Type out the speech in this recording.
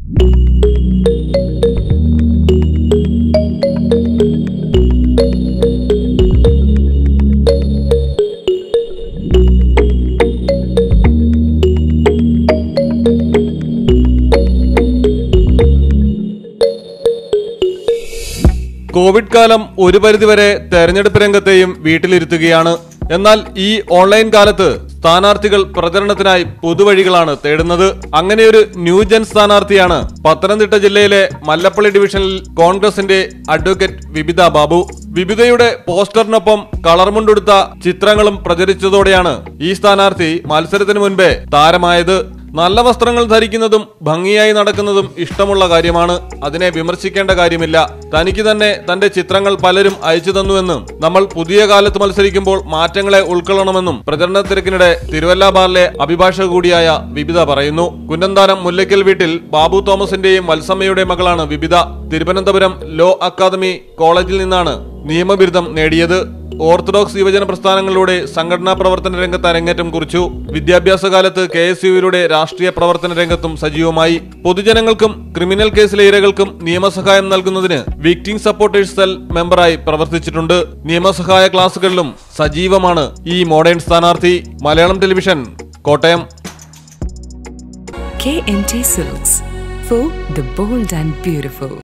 Covid കാലം ഒരു പരിധിവരെ തെരഞ്ഞെടുപ്പ് രംഗത്തെയും വീട്ടിലിരുത്തുകയാണ് എന്നാൽ ഈ ഓൺലൈൻ കാലത്ത് സ്ഥാനാർത്ഥികൾ പ്രചരണത്തിനായി പുതുവഴികളാണ് തേടുന്നത് അങ്ങനെയൊരു ന്യൂജൻ സ്ഥാനാർത്ഥിയാണ് പത്തനംതിട്ട ജില്ലയിലെ മല്ലപ്പള്ളി ഡിവിഷനിൽ കോൺഗ്രസിന്റെ അഡ്വക്കേറ്റ് വിബിത ബാബു വിബിതയുടെ പോസ്റ്ററിനൊപ്പം കളർ മുണ്ടെടുത്ത ചിത്രങ്ങളും പ്രചരിച്ചതോടെയാണ് ഈ സ്ഥാനാർത്ഥി മത്സരത്തിന് മുൻപേ താരമായത് നല്ല വസ്ത്രങ്ങൾ ധരിക്കുന്നതും ഭംഗിയായി നടക്കുന്നതും ഇഷ്ടമുള്ള കാര്യമാണ് അതിനെ വിമർശിക്കേണ്ട കാര്യമില്ല തനിക്ക് തന്നെ തന്റെ ചിത്രങ്ങൾ പലരും അയച്ചു തന്നുവെന്നും നമ്മൾ പുതിയ കാലത്ത് മത്സരിക്കുമ്പോൾ മാറ്റങ്ങളെ ഉൾക്കൊള്ളണമെന്നും പ്രചരണ തിരക്കിനിടെ തിരുവല്ല ബാറിലെ അഭിഭാഷക കൂടിയായ വിബിത പറയുന്നു കുന്നന്താനം മുല്ലയ്ക്കൽ വീട്ടിൽ ബാബു തോമസിന്റെയും വത്സമ്മയുടെ മകളാണ് വിബിത തിരുവനന്തപുരം ലോ അക്കാദമി കോളേജിൽ നിന്നാണ് നിയമബിരുദം നേടിയത് ഓർത്തഡോക്സ് യുവജന പ്രസ്ഥാനങ്ങളിലൂടെ സംഘടനാ പ്രവർത്തന രംഗത്ത് അരങ്ങേറ്റം കുറിച്ചു വിദ്യാഭ്യാസ കാലത്ത് കെ എസ് യുവിലൂടെ രാഷ്ട്രീയ പ്രവർത്തന രംഗത്തും സജീവമായി പൊതുജനങ്ങൾക്കും ക്രിമിനൽ കേസിലെ ഇരകൾക്കും നിയമസഹായം നൽകുന്നതിന് വിക്ടിം സപ്പോർട്ടേഴ്സ് സെൽ മെമ്പറായി പ്രവർത്തിച്ചിട്ടുണ്ട് നിയമസഹായ ക്ലാസുകളിലും സജീവമാണ് ഈ മോഡേൺ സ്ഥാനാർത്ഥി Malayalam television Kottayam KMT Silks for the bold and beautiful.